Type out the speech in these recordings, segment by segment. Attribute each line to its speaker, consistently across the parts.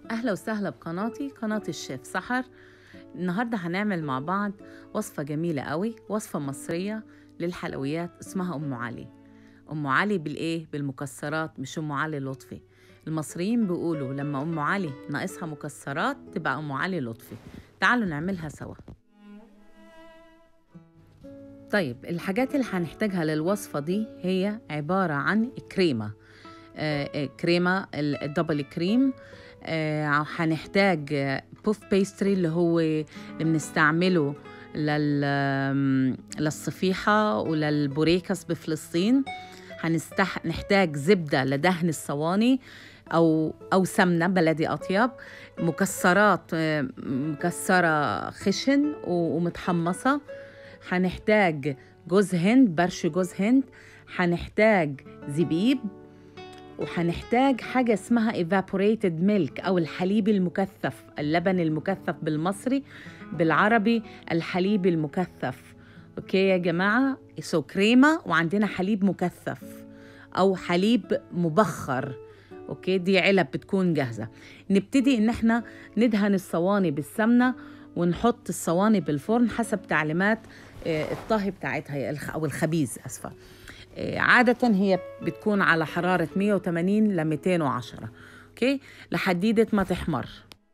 Speaker 1: أهلا وسهلا بقناتي قناة الشيف سحر النهاردة هنعمل مع بعض وصفة جميلة قوي وصفة مصرية للحلويات اسمها أم علي أم علي بالإيه؟ بالمكسرات مش أم علي لطفي المصريين بيقولوا لما أم علي ناقصها مكسرات تبقى أم علي لطفي تعالوا نعملها سوا طيب الحاجات اللي هنحتاجها للوصفة دي هي عبارة عن كريمة آه، آه، كريمة الدبل كريم آه، هنحتاج بوف بيستري اللي هو اللي بنستعمله لل للصفيحة وللبوريكس بفلسطين هنستح... نحتاج زبدة لدهن الصواني أو أو سمنة بلدي أطيب مكسرات مكسرة خشن ومتحمصة هنحتاج جوز هند برش جوز هند هنحتاج زبيب وهنحتاج حاجة اسمها evaporated milk أو الحليب المكثف اللبن المكثف بالمصري بالعربي الحليب المكثف أوكي يا جماعة سو كريمة وعندنا حليب مكثف أو حليب مبخر أوكي دي علب بتكون جاهزة نبتدي إن احنا ندهن الصواني بالسمنة ونحط الصواني بالفرن حسب تعليمات الطهي بتاعتها أو الخبيز أسفة عادة هي بتكون على حرارة 180 ل 210 اوكي لحديدة ما تحمر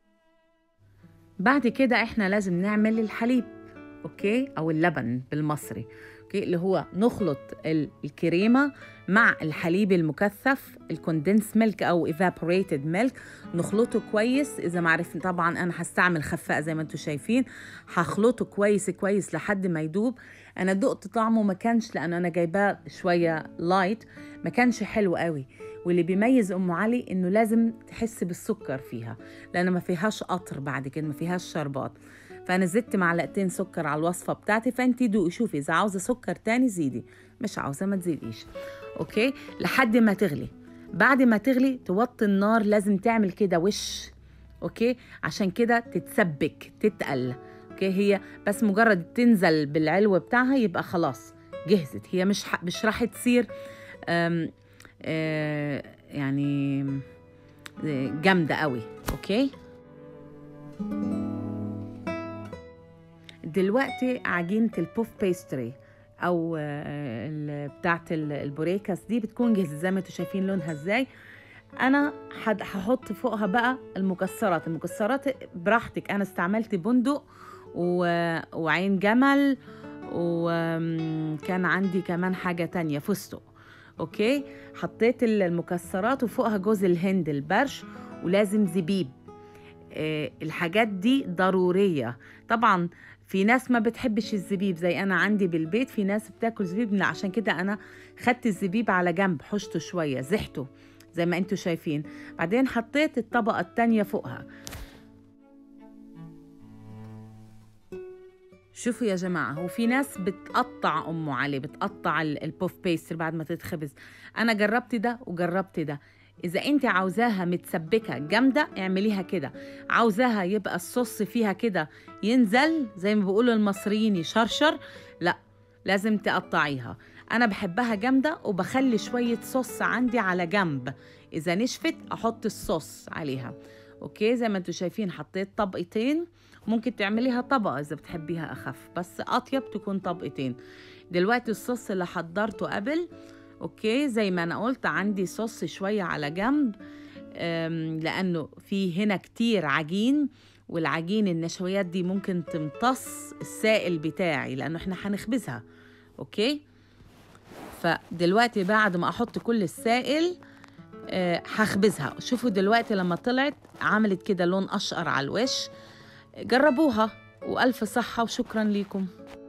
Speaker 1: بعد كده احنا لازم نعمل الحليب اوكي او اللبن بالمصري اوكي اللي هو نخلط الكريمة مع الحليب المكثف الكوندنس ميلك او evaporated ميلك نخلطه كويس اذا ما عرفنا طبعا انا هستعمل خفاء زي ما انتم شايفين هخلطه كويس كويس لحد ما يدوب انا دقت طعمه ما كانش لان انا جايباه شويه لايت ما كانش حلو قوي واللي بيميز ام علي انه لازم تحس بالسكر فيها لان ما فيهاش قطر بعد كده ما فيهاش شربات فانا زدت معلقتين سكر على الوصفه بتاعتي فانت دوقي شوفي اذا عاوزه سكر تاني زيدي مش عاوزه ما تزيديش اوكي لحد ما تغلي بعد ما تغلي توطي النار لازم تعمل كده وش اوكي عشان كده تتسبك تتقل اوكي هي بس مجرد تنزل بالعلو بتاعها يبقى خلاص جهزت هي مش ح... مش راح تصير أم... أه... يعني جامده قوي اوكي دلوقتي عجينه البوف بيستري او بتاعه البوريكاس دي بتكون جاهزه زي ما انتم شايفين لونها ازاي انا هحط فوقها بقى المكسرات المكسرات براحتك انا استعملت بندق و... وعين جمل وكان عندي كمان حاجه تانية فستق اوكي حطيت المكسرات وفوقها جوز الهند البرش ولازم زبيب أه الحاجات دي ضروريه طبعا في ناس ما بتحبش الزبيب زي انا عندي بالبيت في ناس بتاكل زبيب لا عشان كده انا خدت الزبيب على جنب حشته شويه زحته زي ما انتم شايفين بعدين حطيت الطبقه التانية فوقها شوفوا يا جماعة هو في ناس بتقطع أم علي بتقطع البوف بيستر بعد ما تتخبز أنا جربت ده وجربت ده إذا أنت عاوزاها متسبكة جامدة اعمليها كده عاوزاها يبقى الصوص فيها كده ينزل زي ما بيقولوا المصريين يشرشر لا لازم تقطعيها أنا بحبها جامدة وبخلي شوية صوص عندي على جنب إذا نشفت أحط الصوص عليها أوكي زي ما انتم شايفين حطيت طبقتين ممكن تعمليها طبقة إذا بتحبيها أخف بس أطيب تكون طبقتين دلوقتي الصوص اللي حضرته قبل اوكي زي ما انا قلت عندي صوص شويه على جنب لانه في هنا كتير عجين والعجين النشويات دي ممكن تمتص السائل بتاعي لانه احنا هنخبزها اوكي فدلوقتي بعد ما احط كل السائل أه هخبزها شوفوا دلوقتي لما طلعت عملت كده لون اشقر على الوش جربوها والف صحه وشكرا لكم